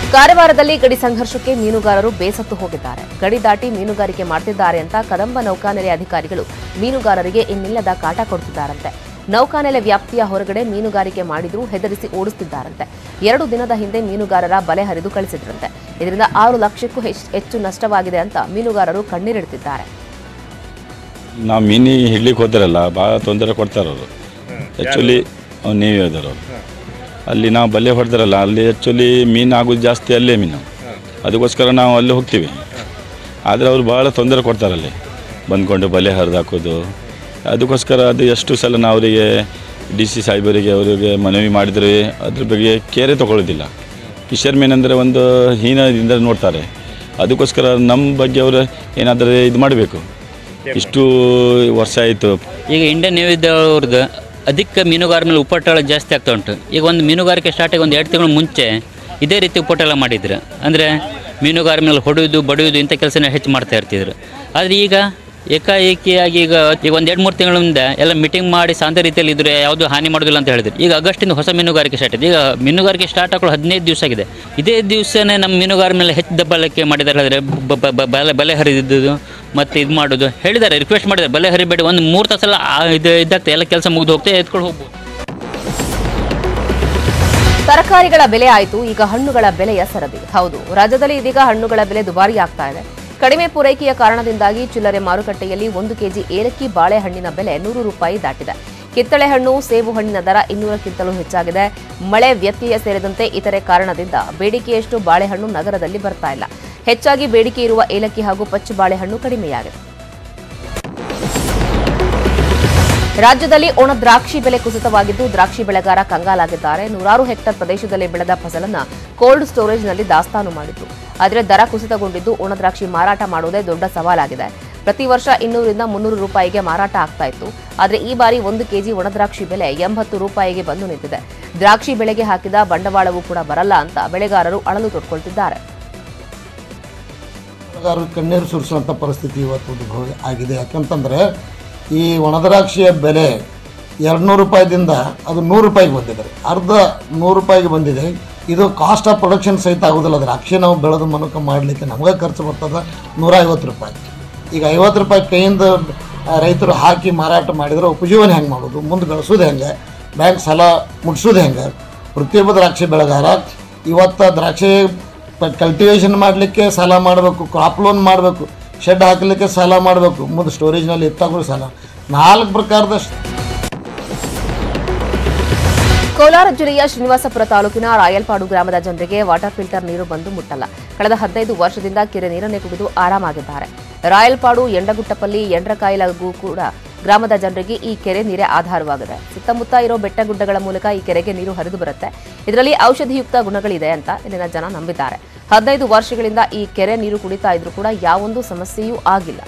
ಕಾರವಾರದಲ್ಲಿ ಗಡಿ ಸಂಘರ್ಷಕ್ಕೆ ಮೀನುಗಾರರು ಬೇಸತ್ತು ಹೋಗಿದ್ದಾರೆ ಗಡಿ ದಾಟಿ ಮೀನುಗಾರಿಕೆ ಮಾಡ್ತಿದ್ದಾರೆ ಅಂತ ಕದಂಬ ನೌಕಾನೆಲೆ ಅಧಿಕಾರಿಗಳು ಮೀನುಗಾರರಿಗೆ ಇನ್ನಿಲ್ಲದ ಕಾಟ ಕೊಡ್ತಿದ್ದಾರಂತೆ ನೌಕಾನೆಲೆ ವ್ಯಾಪ್ತಿಯ ಹೊರಗಡೆ ಮೀನುಗಾರಿಕೆ ಮಾಡಿದ್ರೂ ಹೆದರಿಸಿ ಓಡಿಸ್ತಿದ್ದಾರಂತೆ ಎರಡು ದಿನದ ಹಿಂದೆ ಮೀನುಗಾರರ ಬಲೆ ಹರಿದು ಕಳಿಸಿದ್ರಂತೆ ಇದರಿಂದ ಆರು ಲಕ್ಷಕ್ಕೂ ಹೆಚ್ಚು- ಹೆಚ್ಚು ನಷ್ಟವಾಗಿದೆ ಅಂತ ಮೀನುಗಾರರು ಕಣ್ಣೀರಿಡ್ತಿದ್ದಾರೆ ನಾವು ಮೀನಿ ಹಿಡ್ಲಿಕ್ಕೆ ಹೋದ್ರಲ್ಲ ಭಾಳ ತೊಂದರೆ ಕೊಡ್ತಾರೆ ಅವರು ಆ್ಯಕ್ಚುಲಿ ನೀವೇ ಹೇಳಿದ್ರು ಅವರು ಅಲ್ಲಿ ನಾವು ಬಲೆ ಹೊಡೆದ್ರಲ್ಲ ಅಲ್ಲಿ ಆ್ಯಕ್ಚುಲಿ ಮೀನು ಆಗೋದು ಜಾಸ್ತಿ ಅಲ್ಲೇ ಮೀನು ಅದಕ್ಕೋಸ್ಕರ ನಾವು ಅಲ್ಲಿ ಹೋಗ್ತೀವಿ ಆದರೆ ಅವರು ಭಾಳ ತೊಂದರೆ ಕೊಡ್ತಾರೆ ಅಲ್ಲಿ ಬಂದ್ಕೊಂಡು ಬಲೆ ಹರಿದು ಹಾಕೋದು ಅದಕ್ಕೋಸ್ಕರ ಅದು ಎಷ್ಟು ಸಲ ನಾವು ಅವರಿಗೆ ಡಿ ಸಿ ಸಾಹೇಬರಿಗೆ ಅವರಿಗೆ ಮನವಿ ಮಾಡಿದರೆ ಅದ್ರ ಬಗ್ಗೆ ಕೇರೆ ತಗೊಳ್ಳೋದಿಲ್ಲ ಫಿಶರ್ಮೆನ್ ಅಂದರೆ ಒಂದು ಹೀನದಿಂದ ನೋಡ್ತಾರೆ ಅದಕ್ಕೋಸ್ಕರ ನಮ್ಮ ಬಗ್ಗೆ ಅವರು ಏನಾದರೂ ಇದು ಮಾಡಬೇಕು ಇಷ್ಟು ವರ್ಷ ಆಯಿತು ಈಗ ಇಂಡಿಯನ್ ನೇವಿದವ್ರದ್ದು ಅಧಿಕ ಮೀನುಗಾರ ಮೇಲೆ ಉಪಟಳ ಜಾಸ್ತಿ ಆಗ್ತಾ ಉಂಟು ಈಗ ಒಂದು ಮೀನುಗಾರಿಕೆ ಸ್ಟಾರ್ಟಿಗೆ ಒಂದು ಎರಡು ತಿಂಗಳು ಮುಂಚೆ ಇದೇ ರೀತಿ ಉಪಟಳ ಮಾಡಿದ್ರು ಅಂದರೆ ಮೀನುಗಾರ ಮೇಲೆ ಹೊಡೆಯೋದು ಬಡಿಯೋದು ಇಂಥ ಕೆಲಸನ ಹೆಚ್ಚು ಮಾಡ್ತಾ ಇರ್ತಿದ್ರು ಆದರೆ ಈಗ ಏಕಾಏಕಿಯಾಗಿ ಈಗ ಈಗ ಒಂದು ಎರಡು ಮೂರು ತಿಂಗಳಿಂದ ಎಲ್ಲ ಮೀಟಿಂಗ್ ಮಾಡಿ ಶಾಂತ ರೀತಿಯಲ್ಲಿ ಇದ್ರೆ ಯಾವುದು ಹಾನಿ ಮಾಡೋದಿಲ್ಲ ಅಂತ ಹೇಳಿದ್ರು ಈಗ ಆಗಸ್ಟಿಂದ ಹೊಸ ಮೀನುಗಾರಿಕೆ ಸ್ಟಾರ್ಟ್ ಇದೆ ಈಗ ಮೀನುಗಾರಿಕೆ ಸ್ಟಾರ್ಟ್ ಹಾಕೊಳ್ಳೋ ಹದಿನೈದು ದಿವಸ ಆಗಿದೆ ಇದೇ ದಿವಸನೇ ನಮ್ಮ ಮೀನುಗಾರ ಮೇಲೆ ಹೆಚ್ಚು ದಬ್ಬಾಳಿಕೆ ಮಾಡಿದ್ದಾರೆ ಹೇಳಿದ್ರೆ ಬ- ಬ- ಬ- ಬಲೆ ಬಲೆ ಹರಿದಿದ್ದು ಮತ್ತು ಇದು ಮಾಡೋದು ಹೇಳಿದ್ದಾರೆ ರಿಕ್ವೆಸ್ಟ್ ಮಾಡಿದ್ದಾರೆ ಬಲೆ ಹರಿಬೇಡಿ ಒಂದು ಮೂರು ತಾಸೆಲ್ಲ ಆ ಇದು ಇದಾಗ್ತದೆ ಎಲ್ಲ ಕೆಲಸ ಮುಗಿದು ಹೋಗ್ತದೆ ಎತ್ಕೊಂಡು ಹೋಗ್ಬೋದು ತರಕಾರಿಗಳ ಬೆಲೆ ಆಯಿತು ಈಗ ಹಣ್ಣುಗಳ ಬೆಲೆಯ ಸರದಿ ಹೌದು ರಾಜ್ಯದಲ್ಲಿ ಇದೀಗ ಹಣ್ಣುಗಳ ಬೆಲೆ ದುಬಾರಿ ಆಗ್ತಾ ಇದೆ ಕಡಿಮೆ ಪೂರೈಕೆಯ ಕಾರಣದಿಂದಾಗಿ ಚಿಲ್ಲರೆ ಮಾರುಕಟ್ಟೆಯಲ್ಲಿ ಒಂದು ಕೆಜಿ ಏಲಕ್ಕಿ ಬಾಳೆಹಣ್ಣಿನ ಬೆಲೆ ನೂರು ರೂಪಾಯಿ ದಾಟಿದೆ ಕಿತ್ತಳೆ ಹಣ್ಣು ಸೇಬು ಹಣ್ಣಿನ ದರ ಇನ್ನೂರಕ್ಕಿಂತಲೂ ಹೆಚ್ಚಾಗಿದೆ ಮಳೆ ವ್ಯತ್ಯಯ ಸೇರಿದಂತೆ ಇತರೆ ಕಾರಣದಿಂದ ಬೇಡಿಕೆಯಷ್ಟು ಬಾಳೆಹಣ್ಣು ನಗರದಲ್ಲಿ ಬರ್ತಾ ಇಲ್ಲ ಹೆಚ್ಚಾಗಿ ಬೇಡಿಕೆ ಇರುವ ಏಲಕ್ಕಿ ಹಾಗೂ ಪಚ್ಚು ಬಾಳೆಹಣ್ಣು ಕಡಿಮೆಯಾಗಿದೆ ರಾಜ್ಯದಲ್ಲಿ ಒಣ ದ್ರಾಕ್ಷಿ ಬೆಲೆ ಕುಸಿತವಾಗಿದ್ದು ದ್ರಾಕ್ಷಿ ಬೆಳೆಗಾರ ಕಂಗಾಲಾಗಿದ್ದಾರೆ ನೂರಾರು ಹೆಕ್ಟರ್ ಪ್ರದೇಶದಲ್ಲಿ ಬೆಳೆದ ಫಸಲನ್ನ ಕೋಲ್ಡ್ ಸ್ಟೋರೇಜ್ನಲ್ಲಿ ದಾಸ್ತಾನು ಮಾಡಿದ್ರು ಆದರೆ ದರ ಕುಸಿತಗೊಂಡಿದ್ದು ಒಣ ದ್ರಾಕ್ಷಿ ಮಾರಾಟ ಮಾಡುವುದೇ ದೊಡ್ಡ ಸವಾಲಾಗಿದೆ ಪ್ರತಿ ವರ್ಷ ಇನ್ನೂರಿಂದ ಮುನ್ನೂರು ರೂಪಾಯಿಗೆ ಮಾರಾಟ ಆಗ್ತಾ ಇತ್ತು ಆದರೆ ಈ ಬಾರಿ ಒಂದು ಕೆಜಿ ಒಣ ದ್ರಾಕ್ಷಿ ಬೆಲೆ ಎಂಬತ್ತು ರೂಪಾಯಿಗೆ ಬಂದು ನಿಂತಿದೆ ದ್ರಾಕ್ಷಿ ಬೆಳೆಗೆ ಹಾಕಿದ ಬಂಡವಾಳವೂ ಕೂಡ ಬರಲ್ಲ ಅಂತ ಬೆಳೆಗಾರರು ಅಳಲು ತೊಡ್ಕೊಳ್ತಿದ್ದಾರೆ ಬೆಳೆಗಾರರು ಕಣ್ಣೀರು ಸುರಿಸುವಂಥ ಪರಿಸ್ಥಿತಿ ಇವತ್ತು ಉದ್ಭವ ಆಗಿದೆ ಯಾಕಂತಂದರೆ ಈ ಒಣದ್ರಾಕ್ಷಿಯ ಬೆಲೆ ಎರಡುನೂರು ರೂಪಾಯಿದಿಂದ ಅದು ನೂರು ರೂಪಾಯಿಗೆ ಬಂದಿದೆ ಅರ್ಧ ನೂರು ರೂಪಾಯಿಗೆ ಬಂದಿದೆ ಇದು ಕಾಸ್ಟ್ ಆಫ್ ಪ್ರೊಡಕ್ಷನ್ ಸಹಿತ ಆಗೋದಿಲ್ಲ ದ್ರಾಕ್ಷಿ ನಾವು ಬೆಳೆದು ಮನುಕ ಮಾಡಲಿಕ್ಕೆ ನಮಗೆ ಖರ್ಚು ಬರ್ತದೆ ನೂರ ಐವತ್ತು ರೂಪಾಯಿ ಈಗ ಐವತ್ತು ರೂಪಾಯಿ ಕೈಯಿಂದ ಆ, ರೈತರು ಹಾಕಿ ಮಾರಾಟ ಮಾಡಿದ್ರೆ ಉಪಜೀವನ ಹೆಂಗೆ ಮಾಡೋದು ಮುಂದೆ ಬೆಳೆಸೋದು ಹೆಂಗೆ ಬ್ಯಾಂಕ್ ಸಾಲ ಮುಟ್ಸೋದು ಹೆಂಗೆ ಪ್ರತಿಯೊಬ್ಬ ದ್ರಾಕ್ಷಿ ಬೆಳೆಗಾರ ಇವತ್ತು ದ್ರಾಕ್ಷಿ ಕಲ್ಟಿವೇಷನ್ ಮಾಡಲಿಕ್ಕೆ ಸಾಲ ಮಾಡಬೇಕು ಕ್ರಾಪ್ ಲೋನ್ ಮಾಡಬೇಕು ಶೆಡ್ ಹಾಕಲಿಕ್ಕೆ ಸಾಲ ಮಾಡಬೇಕು ಮುಂದೆ ಸ್ಟೋರೇಜ್ನಲ್ಲಿ ಎತ್ತಾಗೂ ಸಾಲ ನಾಲ್ಕು ಪ್ರಕಾರದ ಕೋಲಾರ ಜಿಲ್ಲೆಯ ಶ್ರೀನಿವಾಸಪುರ ತಾಲೂಕಿನ ರಾಯಲ್ಪಾಡು ಗ್ರಾಮದ ಜನರಿಗೆ ವಾಟರ್ ಫಿಲ್ಟರ್ ನೀರು ಬಂದು ಮುಟ್ಟಲ್ಲ ಕಳೆದ ಹದಿನೈದು ವರ್ಷದಿಂದ ಕೆರೆ ನೀರನ್ನೇ ಕುಡಿದು ಆರಾಮಾಗಿದ್ದಾರೆ ರಾಯಲ್ಪಾಡು ಎಂಡಗುಟ್ಟಪಲ್ಲಿ ಎಂಡ್ರಕಾಯಿಲಗೂ ಕೂಡ ಗ್ರಾಮದ ಜನರಿಗೆ ಈ ಕೆರೆ ನೀರೇ ಆಧಾರವಾಗಿದೆ ಸುತ್ತಮುತ್ತ ಇರೋ ಬೆಟ್ಟಗುಡ್ಡಗಳ ಮೂಲಕ ಈ ಕೆರೆಗೆ ನೀರು ಹರಿದು ಬರುತ್ತೆ ಇದರಲ್ಲಿ ಔಷಧಿಯುಕ್ತ ಗುಣಗಳಿದೆ ಅಂತ ಇಲ್ಲಿನ ಜನ ನಂಬಿದ್ದಾರೆ ಹದಿನೈದು ವರ್ಷಗಳಿಂದ ಈ ಕೆರೆ ನೀರು ಕುಡಿತಾ ಇದ್ರೂ ಕೂಡ ಯಾವೊಂದು ಸಮಸ್ಯೆಯೂ ಆಗಿಲ್ಲ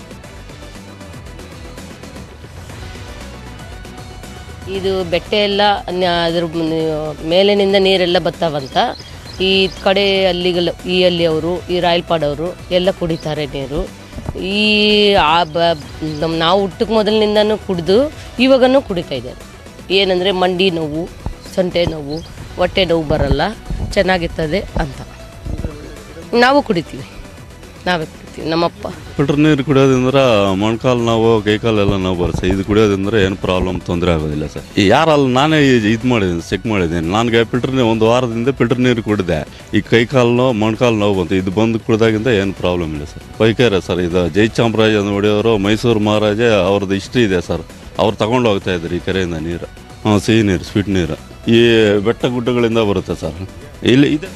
ಇದು ಬೆಟ್ಟ ಎಲ್ಲ ನ- ಅದ್ರ ಮ- ಮೇಲಿನಿಂದ ನೀರೆಲ್ಲ ಬರ್ತಾವಂತ ಈ ಕಡೆ ಅಲ್ಲಿಗೆಲ್ಲ ಈ ಅಲ್ಲಿ ಅವರು ಈ ರಾಯಲ್ಪಾಡವರು ಎಲ್ಲ ಕುಡಿತಾರೆ ನೀರು ಈ ಆ ಬ ನಮ್ಮ ನಾವು ಹುಟ್ಟಕ್ಕೆ ಮೊದಲಿನಿಂದನೂ ಕುಡಿದು ಇವಾಗನೂ ಕುಡಿತಾ ಇದ್ದಾರೆ ಏನಂದರೆ ಮಂಡಿ ನೋವು ಸೊಂಟೆ ನೋವು ಹೊಟ್ಟೆ ನೋವು ಬರಲ್ಲ ಚೆನ್ನಾಗಿರ್ತದೆ ಅಂತ ನಾವು ಕುಡಿತೀವಿ ನಾವೇ ಕುಡಿತೀವಿ ನಮ್ಮಪ್ಪ ಫಿಲ್ಟರ್ ನೀರು ಕುಡಿಯೋದ್ರಿಂದ ಮೊಣಕಾಲು ನೋವು ಕೈಕಾಲೆಲ್ಲ ನೋವು ಬರುತ್ತೆ ಇದು ಕುಡಿಯೋದ್ರಿಂದ ಏನು ಪ್ರಾಬ್ಲಮ್ ತೊಂದರೆ ಆಗೋದಿಲ್ಲ ಸರ್ ಯಾರಲ್ಲ ನಾನೇ ಇದು ಮಾಡಿದ್ದೀನಿ ಚೆಕ್ ಮಾಡಿದ್ದೀನಿ ನನಗೆ ಫಿಲ್ಟರ್ ನೀರು ಒಂದು ವಾರದಿಂದ ಫಿಲ್ಟರ್ ನೀರು ಕುಡಿದೆ ಈ ಕೈಕಾಲು ನೋವು ಮೊಣಕಾಲು ನೋವು ಬಂತು ಇದು ಬಂದು ಕುಡಿದಾಗಿಂದ ಏನು ಪ್ರಾಬ್ಲಮ್ ಇಲ್ಲ ಸರ್ ಪೈಕೇರ ಸರ್ ಇದು ಜಯಚಾಮರಾಜ ಒಡೆಯವರು ಮೈಸೂರು ಮಹಾರಾಜ ಅವ್ರದ್ದು ಹಿಸ್ಟ್ರಿ ಇದೆ ಸರ್ ಅವ್ರು ತಗೊಂಡು ಹೋಗ್ತಾ ಇದ್ರು ಈ ಕೆರೆಯಿಂದ ನೀರು ಹಾಂ ಸಿಹಿ ನೀರು ಸ್ವೀಟ್ ನೀರು ಈ ಬೆಟ್ಟ ಗುಡ್ಡಗಳಿಂದ ಬರುತ್ತೆ ಸರ್ ಇಲ್ಲಿ ಇದೆ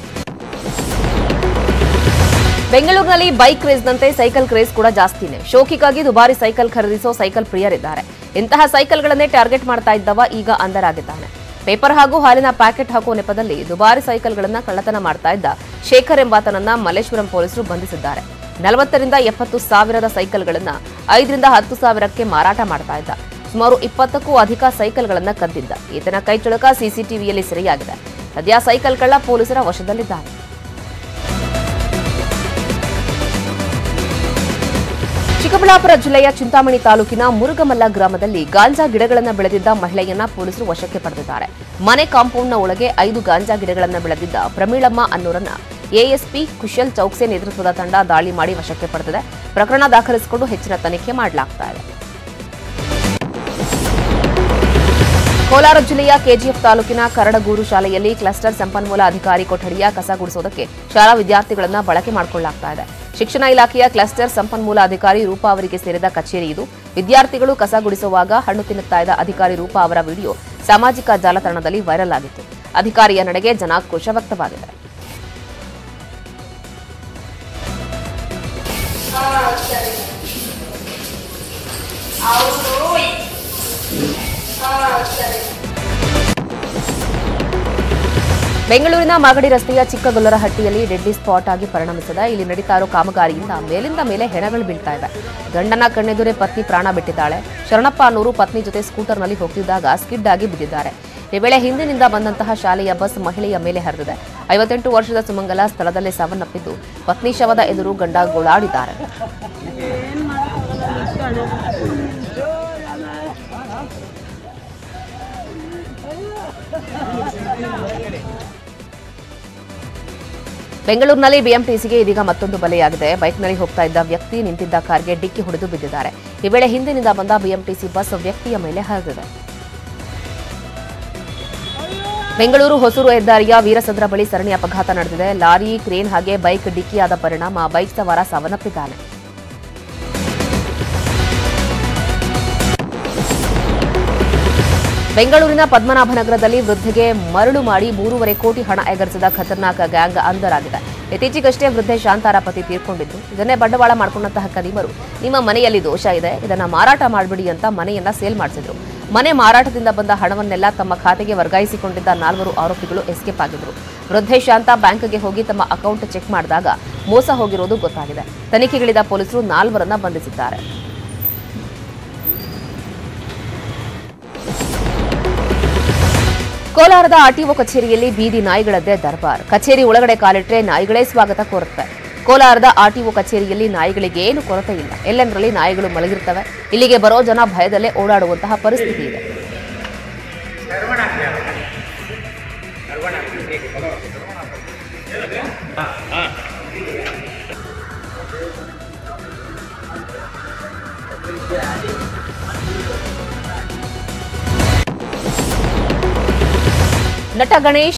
ಬೆಂಗಳೂರಿನಲ್ಲಿ ಬೈಕ್ ಕ್ರೇಜ್ನಂತೆ ಸೈಕಲ್ ಕ್ರೇಜ್ ಕೂಡ ಜಾಸ್ತಿನೇ ಶೋಕಿಗಾಗಿ ದುಬಾರಿ ಸೈಕಲ್ ಖರೀದಿಸೋ ಸೈಕಲ್ ಪ್ರಿಯರಿದ್ದಾರೆ ಇಂತಹ ಸೈಕಲ್ಗಳನ್ನೇ ಟಾರ್ಗೆಟ್ ಮಾಡ್ತಾ ಇದ್ದವ ಈಗ ಅಂಧರಾಗಿದ್ದಾನೆ ಪೇಪರ್ ಹಾಗೂ ಹಾಲಿನ ಪ್ಯಾಕೆಟ್ ಹಾಕುವ ನೆಪದಲ್ಲಿ ದುಬಾರಿ ಸೈಕಲ್ಗಳನ್ನ ಕಳ್ಳತನ ಮಾಡ್ತಾ ಇದ್ದ ಶೇಖರ್ ಎಂಬಾತನನ್ನ ಮಲ್ಲೇಶ್ವರಂ ಪೊಲೀಸರು ಬಂಧಿಸಿದ್ದಾರೆ ನಲವತ್ತರಿಂದ ಎಪ್ಪತ್ತು ಸಾವಿರದ ಸೈಕಲ್ಗಳನ್ನ ಐದರಿಂದ ಹತ್ತು ಸಾವಿರಕ್ಕೆ ಮಾರಾಟ ಮಾಡ್ತಾ ಇದ್ದ ಸುಮಾರು ಇಪ್ಪತ್ತಕ್ಕೂ ಅಧಿಕ ಸೈಕಲ್ಗಳನ್ನ ಕದ್ದಿದ್ದ ಈತನ ಕೈಚಳಕ ಸಿಸಿಟಿವಿಯಲ್ಲಿ ಸೆರೆಯಾಗಿದೆ ಸದ್ಯ ಸೈಕಲ್ ಕಳ್ಳ ಪೊಲೀಸರ ವಶದಲ್ಲಿದ್ದಾನೆ ಚಿಕ್ಕಬಳ್ಳಾಪುರ ಜಿಲ್ಲೆಯ ಚಿಂತಾಮಣಿ ತಾಲೂಕಿನ ಮುರುಗಮಲ್ಲ ಗ್ರಾಮದಲ್ಲಿ ಗಾಂಜಾ ಗಿಡಗಳನ್ನು ಬೆಳೆದಿದ್ದ ಮಹಿಳೆಯನ್ನ ಪೊಲೀಸರು ವಶಕ್ಕೆ ಪಡೆದಿದ್ದಾರೆ ಮನೆ ಕಾಂಪೌಂಡ್ನ ಒಳಗೆ ಐದು ಗಾಂಜಾ ಗಿಡಗಳನ್ನು ಬೆಳೆದಿದ್ದ ಪ್ರಮೀಳಮ್ಮ ಅನ್ನೋರನ್ನ ಎಎಸ್ಪಿ ಕುಶಲ್ ಚೌಕ್ಸೆ ನೇತೃತ್ವದ ತಂಡ ದಾಳಿ ಮಾಡಿ ವಶಕ್ಕೆ ಪಡೆದಿದೆ ಪ್ರಕರಣ ದಾಖಲಿಸಿಕೊಂಡು ಹೆಚ್ಚಿನ ತನಿಖೆ ಮಾಡಲಾಗ್ತಾ ಇದೆ ಕೋಲಾರ ಜಿಲ್ಲೆಯ ಕೆಜಿಎಫ್ ತಾಲೂಕಿನ ಕರಡಗೂರು ಶಾಲೆಯಲ್ಲಿ ಕ್ಲಸ್ಟರ್ ಸಂಪನ್ಮೂಲ ಅಧಿಕಾರಿ ಕೊಠಡಿಯ ಕಸ ಗುಡಿಸೋದಕ್ಕೆ ಶಾಲಾ ವಿದ್ಯಾರ್ಥಿಗಳನ್ನ ಬಳಕೆ ಮಾಡಿಕೊಳ್ಳಲಾಗ್ತಾ ಇದೆ ಶಿಕ್ಷಣ ಇಲಾಖೆಯ ಕ್ಲಸ್ಟರ್ ಸಂಪನ್ಮೂಲ ಅಧಿಕಾರಿ ರೂಪಾ ಅವರಿಗೆ ಸೇರಿದ ಕಚೇರಿ ಇದು ವಿದ್ಯಾರ್ಥಿಗಳು ಕಸ ಗುಡಿಸುವಾಗ ಹಣ್ಣು ತಿನ್ನುತ್ತಾ ಇದ್ದ ಅಧಿಕಾರಿ ರೂಪಾ ಅವರ ವಿಡಿಯೋ ಸಾಮಾಜಿಕ ಜಾಲತಾಣದಲ್ಲಿ ವೈರಲ್ ಆಗಿತ್ತು ಅಧಿಕಾರಿಯ ನಡೆಗೆ ಜನಾಕ್ರೋಶ ವ್ಯಕ್ತವಾಗಿದೆ ಬೆಂಗಳೂರಿನ ಮಾಗಡಿ ರಸ್ತೆಯ ಚಿಕ್ಕಗೊಲ್ಲರಹಟ್ಟಿಯಲ್ಲಿ ಡೆಡ್ಲಿ ಸ್ಪಾಟ್ ಆಗಿ ಪರಿಣಮಿಸಿದೆ ಇಲ್ಲಿ ನಡೀತಾ ಇರೋ ಕಾಮಗಾರಿಯಿಂದ ಮೇಲಿಂದ ಮೇಲೆ ಹೆಣಗಳು ಬೀಳ್ತಾ ಇವೆ ಗಂಡನ ಕಣ್ಣೆದುರೇ ಪತ್ನಿ ಪ್ರಾಣ ಬಿಟ್ಟಿದ್ದಾಳೆ ಶರಣಪ್ಪ ಅನ್ನೋರು ಪತ್ನಿ ಜೊತೆ ಸ್ಕೂಟರ್ನಲ್ಲಿ ಹೋಗ್ತಿದ್ದಾಗ ಸ್ಕಿಡ್ ಆಗಿ ಬಿದ್ದಿದ್ದಾರೆ ಈ ವೇಳೆ ಹಿಂದಿನಿಂದ ಬಂದಂತಹ ಶಾಲೆಯ ಬಸ್ ಮಹಿಳೆಯ ಮೇಲೆ ಹರಿದಿದೆ ಐವತ್ತೆಂಟು ವರ್ಷದ ಸುಮಂಗಲ ಸ್ಥಳದಲ್ಲೇ ಸಾವನ್ನಪ್ಪಿದ್ದು ಪತ್ನಿ ಶವದ ಎದುರು ಗಂಡ ಗೋಳಾಡಿದ್ದಾರೆ ಬೆಂಗಳೂರಿನಲ್ಲಿ ಬಿಎಂಟಿಸಿಗೆ ಇದೀಗ ಮತ್ತೊಂದು ಬಲೆಯಾಗಿದೆ ಬೈಕ್ನಲ್ಲಿ ಹೋಗ್ತಾ ಇದ್ದ ವ್ಯಕ್ತಿ ನಿಂತಿದ್ದ ಕಾರ್ಗೆ ಡಿಕ್ಕಿ ಹೊಡೆದು ಬಿದ್ದಿದ್ದಾರೆ ಈ ವೇಳೆ ಹಿಂದಿನಿಂದ ಬಂದ ಬಿಎಂಟಿಸಿ ಬಸ್ ವ್ಯಕ್ತಿಯ ಮೇಲೆ ಹರಿದಿದೆ ಬೆಂಗಳೂರು ಹೊಸೂರು ಹೆದ್ದಾರಿಯ ವೀರಸಂದ್ರ ಬಳಿ ಸರಣಿ ಅಪಘಾತ ನಡೆದಿದೆ ಲಾರಿ ಕ್ರೇನ್ ಹಾಗೆ ಬೈಕ್ ಡಿಕ್ಕಿಯಾದ ಪರಿಣಾಮ ಬೈಕ್ ಸವಾರ ಸಾವನ್ನಪ್ಪಿದ್ದಾನೆ ಬೆಂಗಳೂರಿನ ಪದ್ಮನಾಭನಗರದಲ್ಲಿ ವೃದ್ಧೆಗೆ ಮರಳು ಮಾಡಿ ಮೂರುವರೆ ಕೋಟಿ ಹಣ ಎಗರಿಸಿದ ಖತರ್ನಾಕ ಗ್ಯಾಂಗ್ ಅಂಧರಾಗಿದೆ ಇತ್ತೀಚೆಗಷ್ಟೇ ವೃದ್ಧೆ ಶಾಂತಾರ ಪತಿ ತೀರ್ಕೊಂಡಿದ್ದು ಇದನ್ನೇ ಬಂಡವಾಳ ಮಾಡಿಕೊಂಡಂತಹ ಕದೀಮರು ನಿಮ್ಮ ಮನೆಯಲ್ಲಿ ದೋಷ ಇದೆ ಇದನ್ನ ಮಾರಾಟ ಮಾಡಬಿಡಿ ಅಂತ ಮನೆಯನ್ನ ಸೇಲ್ ಮಾಡಿಸಿದ್ರು ಮನೆ ಮಾರಾಟದಿಂದ ಬಂದ ಹಣವನ್ನೆಲ್ಲ ತಮ್ಮ ಖಾತೆಗೆ ವರ್ಗಾಯಿಸಿಕೊಂಡಿದ್ದ ನಾಲ್ವರು ಆರೋಪಿಗಳು ಎಸ್ಕೇಪ್ ಆಗಿದ್ರು ವೃದ್ಧೆ ಶಾಂತ ಬ್ಯಾಂಕ್ಗೆ ಹೋಗಿ ತಮ್ಮ ಅಕೌಂಟ್ ಚೆಕ್ ಮಾಡಿದಾಗ ಮೋಸ ಹೋಗಿರೋದು ಗೊತ್ತಾಗಿದೆ ತನಿಖೆಗಿಳಿದ ಪೊಲೀಸರು ನಾಲ್ವರನ್ನ ಬಂಧಿಸಿದ್ದಾರೆ ಕೋಲಾರದ ಆರ್ಟಿಒ ಕಚೇರಿಯಲ್ಲಿ ಬೀದಿ ನಾಯಿಗಳದ್ದೇ ದರ್ಬಾರ್ ಕಚೇರಿ ಒಳಗಡೆ ಕಾಲಿಟ್ರೆ ನಾಯಿಗಳೇ ಸ್ವಾಗತ ಕೋರುತ್ತೆ ಕೋಲಾರದ ಆರ್ಟಿಒ ಕಚೇರಿಯಲ್ಲಿ ನಾಯಿಗಳಿಗೆ ಏನು ಕೊರತೆ ಇಲ್ಲ ಎಲ್ಲೆಂದರಲ್ಲಿ ನಾಯಿಗಳು ಮಲಗಿರ್ತವೆ ಇಲ್ಲಿಗೆ ಬರೋ ಜನ ಭಯದಲ್ಲೇ ಓಡಾಡುವಂತಹ ಪರಿಸ್ಥಿತಿ ಇದೆ ನಟ ಗಣೇಶ್